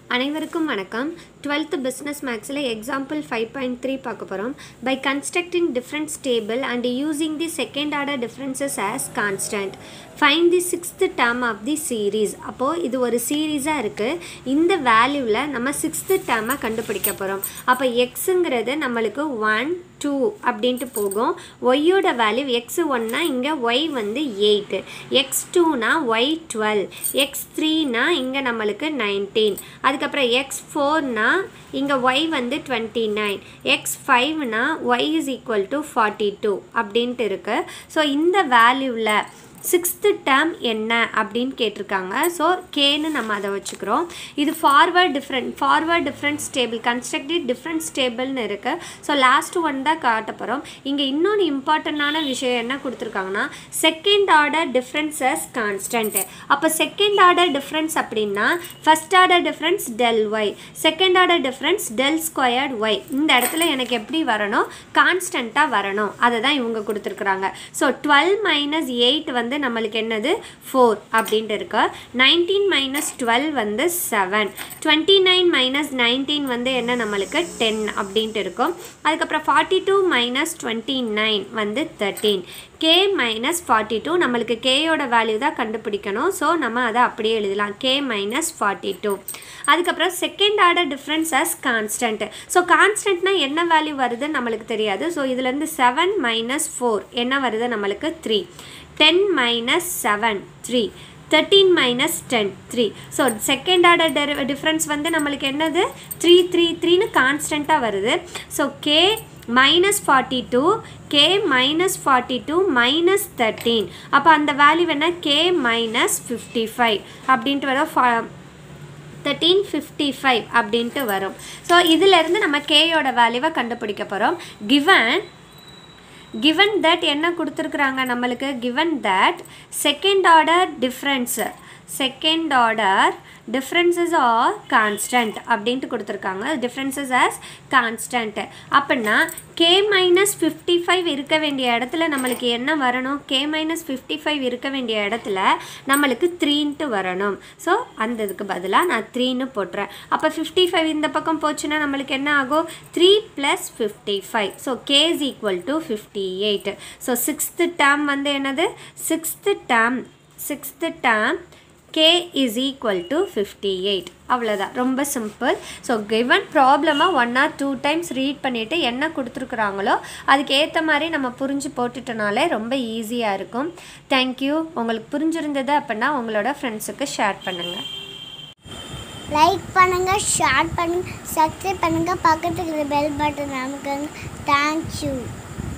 அனைவருக்கும் வணக்கம் twelfth business மேக்ஸில் எக்ஸாம்பிள் ஃபைவ் பாயிண்ட் த்ரீ பார்க்க போகிறோம் by constructing difference table and using the second order differences as constant find the sixth term of the series அப்போது இது ஒரு சீரீஸாக இருக்குது இந்த வேல்யூவில் நம்ம சிக்ஸ்த்து டேர்மை கண்டுபிடிக்க போகிறோம் அப்போ எக்ஸுங்கிறது நம்மளுக்கு ஒன் டூ அப்படின்ட்டு போகும் ஒய்யோட வேல்யூ எக்ஸ் ஒன்னா இங்கே ஒய் வந்து எயிட்டு எக்ஸ் டூனா ஒய் டுவெல் எக்ஸ் த்ரீனா இங்கே நம்மளுக்கு நைன்டீன் அதுக்கப்புறம் எக்ஸ் ஃபோர்னா இங்கே ஒய் வந்து டுவெண்ட்டி நைன் எக்ஸ் ஃபைவ்னா y is equal to forty two அப்படின்ட்டு இருக்குது ஸோ இந்த வேல்யூவில் சிக்ஸ்த்து டேர்ம் என்ன அப்படின்னு கேட்டிருக்காங்க ஸோ கேன்னு நம்ம அதை வச்சுக்கிறோம் இது forward difference forward difference table constructive difference ஸ்டேபிள்னு இருக்குது ஸோ லாஸ்ட் ஒன் தான் காட்ட போகிறோம் இங்கே இன்னொன்று இம்பார்ட்டண்ட்டான விஷயம் என்ன கொடுத்துருக்காங்கன்னா செகண்ட் ஆர்டர் டிஃப்ரென்சஸ் கான்ஸ்டன்ட்டு அப்போ செகண்ட் ஆர்டர் டிஃப்ரென்ஸ் அப்படின்னா first order difference del y second order difference del squared y இந்த இடத்துல எனக்கு எப்படி வரணும் கான்ஸ்டண்ட்டாக வரணும் அதை தான் இவங்க கொடுத்துருக்குறாங்க ஸோ டுவெல் மைனஸ் எயிட் வந்து நம்மளுக்கு என்னது ஃபோர் அப்படின்ட்டு இருக்கு நைன்டீன் மைனஸ் டுவெல் வந்து seven twenty nine minus nineteen வந்து என்ன நம்மளுக்கு டென் அப்படின்ட்டு இருக்கும் அதுக்கப்புறம் forty two minus twenty nine வந்து thirteen K minus forty two நம்மளுக்கு கேயோட வேல்யூ தான் கண்டுபிடிக்கணும் ஸோ நம்ம அதை அப்படியே எழுதலாம் கே மைனஸ் ஃபார்ட்டி டூ அதுக்கப்புறம் second order difference as constant so கான்ஸ்டன்ட்னா என்ன வேல்யூ வருதுன்னு நம்மளுக்கு தெரியாது ஸோ இதுலேருந்து செவன் மைனஸ் ஃபோர் என்ன வருது நம்மளுக்கு three ten minus seven three thirteen minus ten three so second order டெரி டிஃப்ரென்ஸ் வந்து நம்மளுக்கு என்னது த்ரீ த்ரீ த்ரீன்னு கான்ஸ்டண்ட்டாக வருது so K minus forty two K minus forty two minus thirteen அப்போ அந்த வேல்யூ என்ன கே மைனஸ் ஃபிஃப்டி ஃபைவ் அப்படின்ட்டு வர ஃபா தேர்ட்டீன் ஃபிஃப்டி ஃபைவ் அப்படின்ட்டு வரும் ஸோ இதிலேருந்து நம்ம கேயோட வேல்யூவை கண்டுபிடிக்க போகிறோம் கிவன் given that என்ன கொடுத்துருக்குறாங்க நம்மளுக்கு given that second order difference second order differences are constant அப்படின்ட்டு கொடுத்துருக்காங்க differences as constant அப்படின்னா k மைனஸ் ஃபிஃப்டி ஃபைவ் இருக்க வேண்டிய இடத்துல நம்மளுக்கு என்ன வரணும் k மைனஸ் ஃபிஃப்டி ஃபைவ் இருக்க வேண்டிய இடத்துல நம்மளுக்கு த்ரீன்ட்டு வரணும் ஸோ அந்த இதுக்கு பதிலாக நான் த்ரீன்னு போட்டுறேன் அப்போ ஃபிஃப்டி ஃபைவ் இந்த பக்கம் போச்சுன்னா நம்மளுக்கு என்ன ஆகும் three plus fifty five so K is equal to fifty eight so sixth term வந்து என்னது sixth term sixth term K is equal to fifty eight அவ்வளோதான் ரொம்ப சிம்பிள் ஸோ கிவன் ப்ராப்ளமாக one or two times read பண்ணிவிட்டு என்ன கொடுத்துருக்குறாங்களோ அதுக்கு ஏற்ற மாதிரி நம்ம புரிஞ்சு போட்டுட்டனாலே ரொம்ப ஈஸியாக இருக்கும் தேங்க்யூ உங்களுக்கு புரிஞ்சிருந்தது அப்படின்னா உங்களோட ஃப்ரெண்ட்ஸுக்கு ஷேர் பண்ணுங்கள் லைக் பண்ணுங்க ஷேர் பண்ணுங்க சப்ஸ்கிரைப் பண்ணுங்க பக்கத்துக்கு பெல் பட்டன் அமுக்குங்க தேங்க்யூ